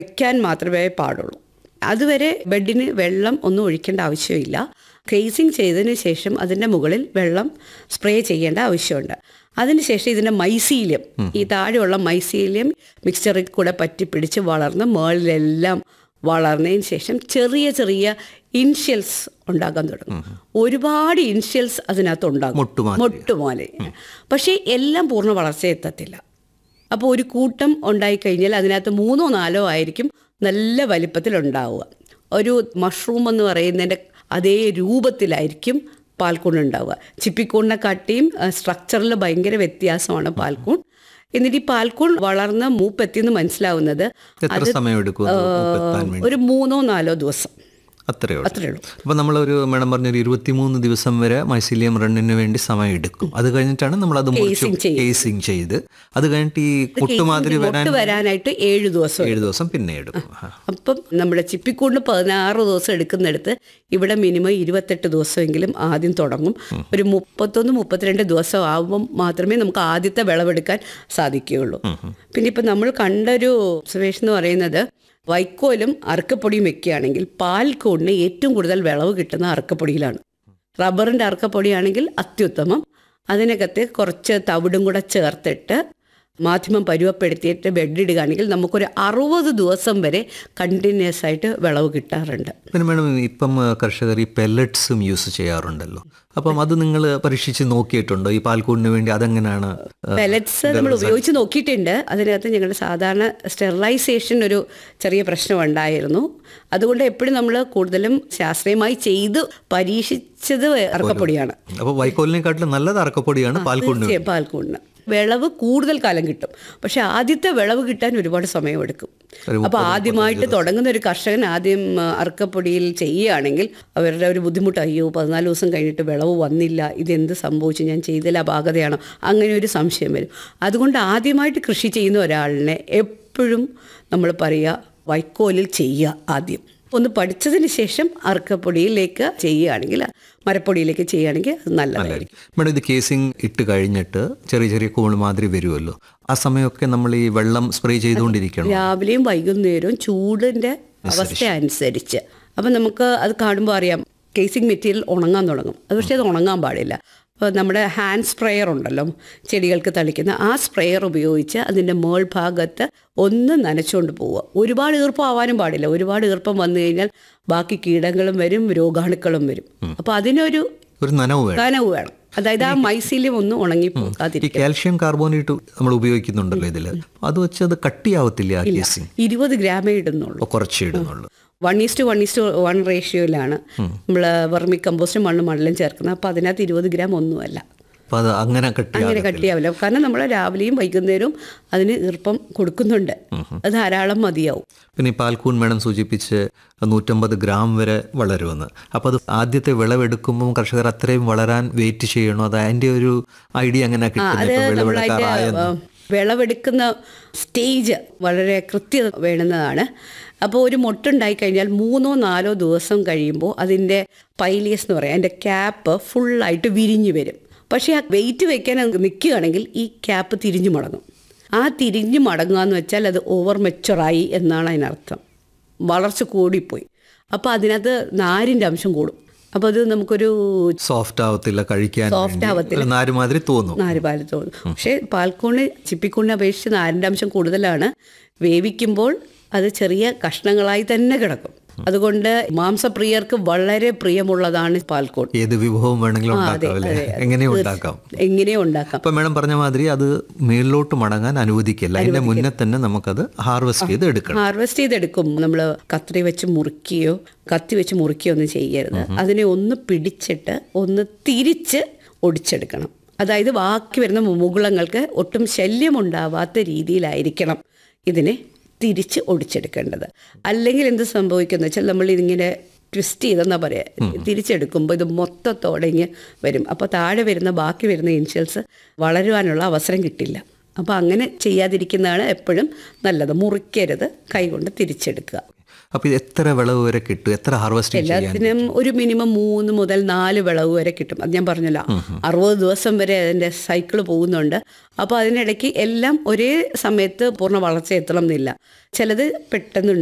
വയ്ക്കാൻ മാത്രമേ പാടുള്ളൂ അതുവരെ ബെഡിന് വെള്ളം ഒന്നും ഒഴിക്കേണ്ട ആവശ്യമില്ല ക്രേസിങ് ചെയ്തതിന് ശേഷം അതിൻ്റെ മുകളിൽ വെള്ളം സ്പ്രേ ചെയ്യേണ്ട ആവശ്യമുണ്ട് അതിനുശേഷം ഇതിൻ്റെ മൈസീലിയം ഈ താഴെയുള്ള മൈസീലിയം മിക്സ്ചറിൽ കൂടെ പറ്റി പിടിച്ച് വളർന്ന് മുകളിലെല്ലാം വളർന്നതിന് ശേഷം ചെറിയ ചെറിയ ഇൻഷ്യൽസ് ഉണ്ടാക്കാൻ തുടങ്ങും ഒരുപാട് ഇൻഷ്യൽസ് അതിനകത്ത് ഉണ്ടാകും മുട്ടുമാതിരി. മുട്ടുപോലെ പക്ഷേ എല്ലാം പൂർണ്ണ വളർച്ച എത്തത്തില്ല അപ്പോൾ ഒരു കൂട്ടം ഉണ്ടായിക്കഴിഞ്ഞാൽ അതിനകത്ത് മൂന്നോ നാലോ ആയിരിക്കും നല്ല വലിപ്പത്തിലുണ്ടാവുക ഒരു മഷ്റൂം എന്ന് പറയുന്നതിൻ്റെ അതേ രൂപത്തിലായിരിക്കും പാൽക്കൂൺ ഉണ്ടാവുക ചിപ്പിക്കൂണിനെ കാട്ടിയും സ്ട്രക്ചറിൽ ഭയങ്കര വ്യത്യാസമാണ് പാൽക്കൂൺ എന്നിട്ട് ഈ പാൽക്കൂൺ വളർന്ന് മൂപ്പെത്തിയെന്ന് മനസ്സിലാവുന്നത് എത്ര സമയം എടുക്കും അത് മൂപ്പെത്താൻ വേണ്ടി ഒരു മൂന്നോ നാലോ ദിവസം അത്രയേ ഉള്ളൂ അത്രേ ഉള്ളൂ അപ്പോൾ നമ്മളൊരു മേഡം പറഞ്ഞൊരു ഇരുപത്തിമൂന്ന് ദിവസം വരെ മൈസീലിയം റണ്ണിന് വേണ്ടി സമയം എടുക്കും അത് കഴിഞ്ഞിട്ടാണ് നമ്മൾ അത് Casing ചെയ്യും. കേസിങ് ചെയ്ത് അത് കഴിഞ്ഞിട്ട് ഈ കുട്ടുമാതിരി വരാൻ മൊട്ട് വരാനായിട്ട് ഏഴ് ദിവസം ഏഴ് ദിവസം പിന്നെ എടുക്കും ആ. അപ്പം നമ്മുടെ ചിപ്പിക്കൂടിന് പതിനാറ് ദിവസം എടുക്കുന്നിടത്ത് ഇവിടെ മിനിമം ഇരുപത്തെട്ട് ദിവസമെങ്കിലും ആദ്യം തുടങ്ങും ഒരു മുപ്പത്തൊന്ന് മുപ്പത്തിരണ്ട് ദിവസം ആകുമ്പം മാത്രമേ നമുക്ക് ആദ്യത്തെ വിളവെടുക്കാൻ സാധിക്കുകയുള്ളൂ പിന്നെ ഇപ്പം നമ്മൾ കണ്ടൊരു ഒബ്സർവേഷൻ എന്ന് പറയുന്നത് വൈക്കോലും അറക്കപ്പൊടിയും വെക്കുകയാണെങ്കിൽ പാൽക്കൂടിന് ഏറ്റവും കൂടുതൽ വിളവ് കിട്ടുന്ന അറക്കപ്പൊടിയിലാണ് റബ്ബറിൻ്റെ അറക്കപ്പൊടിയാണെങ്കിൽ അത്യുത്തമം അതിനകത്ത് കുറച്ച് തവിടും കൂടെ ചേർത്തിട്ട് മാധ്യമം പരുവപ്പെടുത്തിയിട്ട് ബെഡിടുകയാണെങ്കിൽ നമുക്കൊരു അറുപത് ദിവസം വരെ കണ്ടിന്യൂസ് ആയിട്ട് വിളവ് കിട്ടാറുണ്ട് പിന്നെ മേഡം ഇപ്പം ആ, കർഷകർ ഈ പെല്ലറ്റ്സും യൂസ് ചെയ്യാറുണ്ടല്ലോ അപ്പം അത് നിങ്ങൾ പരീക്ഷിച്ച് നോക്കിയിട്ടുണ്ടോ ഈ പാൽക്കൂടിന് വേണ്ടി അതെങ്ങനെയാണ് ആ, പെലറ്റ്സ് നമ്മൾ ഉപയോഗിച്ച് നോക്കിയിട്ടുണ്ട് അതിനകത്ത് ഞങ്ങളുടെ സാധാരണ സ്റ്റെറിലൈസേഷൻ ഒരു ചെറിയ പ്രശ്നമുണ്ടായിരുന്നു അതുകൊണ്ട് എപ്പോഴും നമ്മൾ കൂടുതലും ശാസ്ത്രീയമായി ചെയ്ത് പരീക്ഷിച്ചത് അറക്കപ്പൊടിയാണ് അപ്പോൾ വൈക്കോലിനെക്കാട്ടിലും നല്ലത് അറക്കപ്പൊടിയാണ് പാൽക്കൂടിന് തീർച്ചയായും പാൽക്കൂടിന് വിളവ് കൂടുതൽ കാലം കിട്ടും പക്ഷെ ആദ്യത്തെ വിളവ് കിട്ടാൻ ഒരുപാട് സമയമെടുക്കും ഒരു അപ്പോൾ ആദ്യമായിട്ട് തുടങ്ങുന്ന ഒരു കർഷകൻ ആദ്യം ആ, അറക്കപ്പൊടിയിൽ ചെയ്യുകയാണെങ്കിൽ അവരുടെ ഒരു ബുദ്ധിമുട്ട് അയ്യോ പതിനാല് ദിവസം കഴിഞ്ഞിട്ട് വിളവ് വന്നില്ല ഇതെന്ത് സംഭവിച്ചു ഞാൻ ചെയ്തില്ല അപാകതയാണോ അങ്ങനെ ഒരു സംശയം വരും അതുകൊണ്ട് ആദ്യമായിട്ട് കൃഷി ചെയ്യുന്ന ഒരാളിനെ എപ്പോഴും നമ്മൾ പറയുക വൈക്കോലിൽ ചെയ്യുക ആദ്യം ഒന്ന് പഠിച്ചതിന് ശേഷം അറക്കപ്പൊടിയിലേക്ക് ചെയ്യുകയാണെങ്കിൽ മരപ്പൊടിയിലേക്ക് ചെയ്യുകയാണെങ്കിൽ അത് നല്ലതായിരിക്കും മേഡം ഇത് കേസിങ് ഇട്ട് കഴിഞ്ഞിട്ട് ചെറിയ ചെറിയ കൂണ് മാതിരി വരുമല്ലോ ആ സമയമൊക്കെ നമ്മൾ ഈ വെള്ളം സ്പ്രേ ചെയ്തുകൊണ്ടിരിക്കണം രാവിലെയും വൈകുന്നേരവും ചൂടിൻ്റെ അവസ്ഥ അനുസരിച്ച് അപ്പം നമുക്ക് അത് കാണുമ്പോൾ അറിയാം കേസിംഗ് മെറ്റീരിയൽ ഉണങ്ങാൻ തുടങ്ങും അത് പക്ഷേ അത് ഉണങ്ങാൻ പാടില്ല അപ്പോൾ നമ്മുടെ ഹാൻഡ് സ്പ്രെയർ ഉണ്ടല്ലോ ചെടികൾക്ക് തളിക്കുന്ന ആ സ്പ്രെയർ ഉപയോഗിച്ച് അതിൻ്റെ മേൾ ഭാഗത്ത് ഒന്ന് നനച്ചുകൊണ്ട് പോവുക ഒരുപാട് ഈർപ്പം ആവാനും പാടില്ല ഒരുപാട് ഈർപ്പം വന്നു കഴിഞ്ഞാൽ ബാക്കി കീടങ്ങളും വരും രോഗാണുക്കളും വരും അപ്പോൾ അതിനൊരു ഒരു നനവ് വേണം കനവ് വേണം അതായത് ആ മൈസീലിയം ഒന്നും ഈ ഉണങ്ങിപ്പോകാതിരിക്കും കാൽഷ്യം കാർബോണേറ്റ് നമ്മൾ ഉപയോഗിക്കുന്നുണ്ടല്ലോ ഇതിൽ അത് വെച്ച് അത് കട്ടിയാവത്തില്ല ആ കേസിങ് ഇരുപത് ഗ്രാമേ ഇടുന്നുള്ളൂ അപ്പോൾ കുറച്ച് ഇടുന്നുള്ളൂ one is to one is to one റേഷ്യോയിലാണ് നമ്മൾ വെർമി കമ്പോസ്റ്റും മണ്ണും മണലും ചേർക്കുന്നത് അപ്പോൾ അതിനകത്ത് ഇരുപത് ഗ്രാം ഒന്നുമല്ല അപ്പോൾ അത് അങ്ങനെ കട്ടിയാ അങ്ങനെ കട്ടിയാവില്ല കാരണം നമ്മൾ രാവിലെയും വൈകുന്നേരവും അതിന് ഈർപ്പം കൊടുക്കുന്നുണ്ട് അത് ധാരാളം മതിയാവും പിന്നെ ഈ പാൽക്കൂൺ മേഡം സൂചിപ്പിച്ച് നൂറ്റമ്പത് ഗ്രാം വരെ വളരുമെന്ന് അപ്പോൾ അത് ആദ്യത്തെ വിളവെടുക്കുമ്പോൾ കർഷകർ അത്രയും വളരാൻ വെയിറ്റ് ചെയ്യണോ അത് അതിൻ്റെ ഒരു ഐഡിയ അങ്ങനെ കിട്ടുന്നത് അത് ഇപ്പോൾ നമ്മളതിൻ്റെ വിളവെടുക്കാറായെന്ന് വിളവെടുക്കുന്ന സ്റ്റേജ് വളരെ കൃത്യത വേണ്ടുന്നതാണ് അപ്പോൾ ഒരു മൊട്ടുണ്ടായി കഴിഞ്ഞാൽ മൂന്നോ നാലോ ദിവസം കഴിയുമ്പോൾ അതിൻ്റെ പൈലിയസ് എന്ന് പറയാം അതിൻ്റെ ക്യാപ്പ് ഫുള്ളായിട്ട് വിരിഞ്ഞു വരും പക്ഷേ ആ വെയിറ്റ് വെക്കാൻ നിൽക്കുകയാണെങ്കിൽ ഈ ക്യാപ്പ് തിരിഞ്ഞു മടങ്ങും ആ തിരിഞ്ഞു മടങ്ങുക എന്ന് വെച്ചാൽ അത് ഓവർ മെച്ചുറായി എന്നാണ് അതിനർത്ഥം വളർച്ച കൂടിപ്പോയി അപ്പോൾ അതിനകത്ത് നാരിൻ്റെ അംശം കൂടും അപ്പോൾ അത് നമുക്കൊരു സോഫ്റ്റ് ആവത്തില്ല കഴിക്കാൻ Soft വേണ്ടി. ആവത്തില്ല. ഒരു നാരുമാതിരി തോന്നും നാര് പാല് തോന്നും പക്ഷേ പാൽക്കൂണ് ചിപ്പിക്കൂണിനെ അപേക്ഷിച്ച് നാരിൻ്റെ അംശം കൂടുതലാണ് വേവിക്കുമ്പോൾ അത് ചെറിയ കഷ്ണങ്ങളായി തന്നെ കിടക്കും അതുകൊണ്ട് മാംസപ്രിയർക്ക് വളരെ പ്രിയമുള്ളതാണ് പാൽക്കൂൺ ഏത് വിഭവം വേണമെങ്കിലും ആ, അതെ, ഉണ്ടാക്കാം അല്ലേ അതെ. എങ്ങനെയും ഉണ്ടാക്കാം എങ്ങനെയും ഉണ്ടാക്കാം അപ്പം മേഡം പറഞ്ഞ മാതിരി അത് മേളിലോട്ട് മടങ്ങാൻ അനുവദിക്കില്ല അതിന്റെ മുന്നേ തന്നെ നമുക്കത് ഹാർവെസ്റ്റ് ചെയ്ത് എടുക്കണം ഹാർവെസ്റ്റ് ചെയ്തെടുക്കും നമ്മൾ കത്രി വെച്ച് മുറിക്കുകയോ കത്തി വെച്ച് മുറിക്കുകയോ ഒന്നും ചെയ്യരുത് അതിനെ ഒന്ന് പിടിച്ചിട്ട് ഒന്ന് തിരിച്ച് ഒടിച്ചെടുക്കണം അതായത് ബാക്കി വരുന്ന മുകുളങ്ങൾക്ക് ഒട്ടും ശല്യമുണ്ടാവാത്ത രീതിയിലായിരിക്കണം ഇതിനെ തിരിച്ച് ഒടിച്ചെടുക്കേണ്ടത് അല്ലെങ്കിൽ എന്ത് സംഭവിക്കുന്നത് വെച്ചാൽ നമ്മൾ ഇതിങ്ങനെ ട്വിസ്റ്റ് ചെയ്തെന്നാ പറയാ തിരിച്ചെടുക്കുമ്പോൾ ഇത് മൊത്തത്തോടെ ഇങ്ങ് വരും അപ്പോൾ താഴെ വരുന്ന ബാക്കി വരുന്ന ഇൻഷ്യൽസ് വളരുവാനുള്ള അവസരം കിട്ടില്ല അപ്പോൾ അങ്ങനെ ചെയ്യാതിരിക്കുന്നതാണ് എപ്പോഴും നല്ലത് മുറിക്കരുത് കൈകൊണ്ട് തിരിച്ചെടുക്കുക അപ്പോൾ ഇത് എത്ര വിളവ് വരെ കിട്ടും എത്ര ഹാർവസ്റ്റിംഗ് ചെയ്യാൻ എല്ലാത്തിനും ഒരു മിനിമം മൂന്ന് മുതൽ നാല് വിളവ് വരെ കിട്ടും അത് ഞാൻ പറഞ്ഞല്ലോ അറുപത് ദിവസം വരെ അതിൻ്റെ സൈക്കിൾ പോകുന്നുണ്ട് അപ്പോൾ അതിനിടയ്ക്ക് എല്ലാം ഒരേ സമയത്ത് പൂർണ്ണ വളർച്ച എത്തണം എന്നില്ല ചിലത് പെട്ടെന്ന്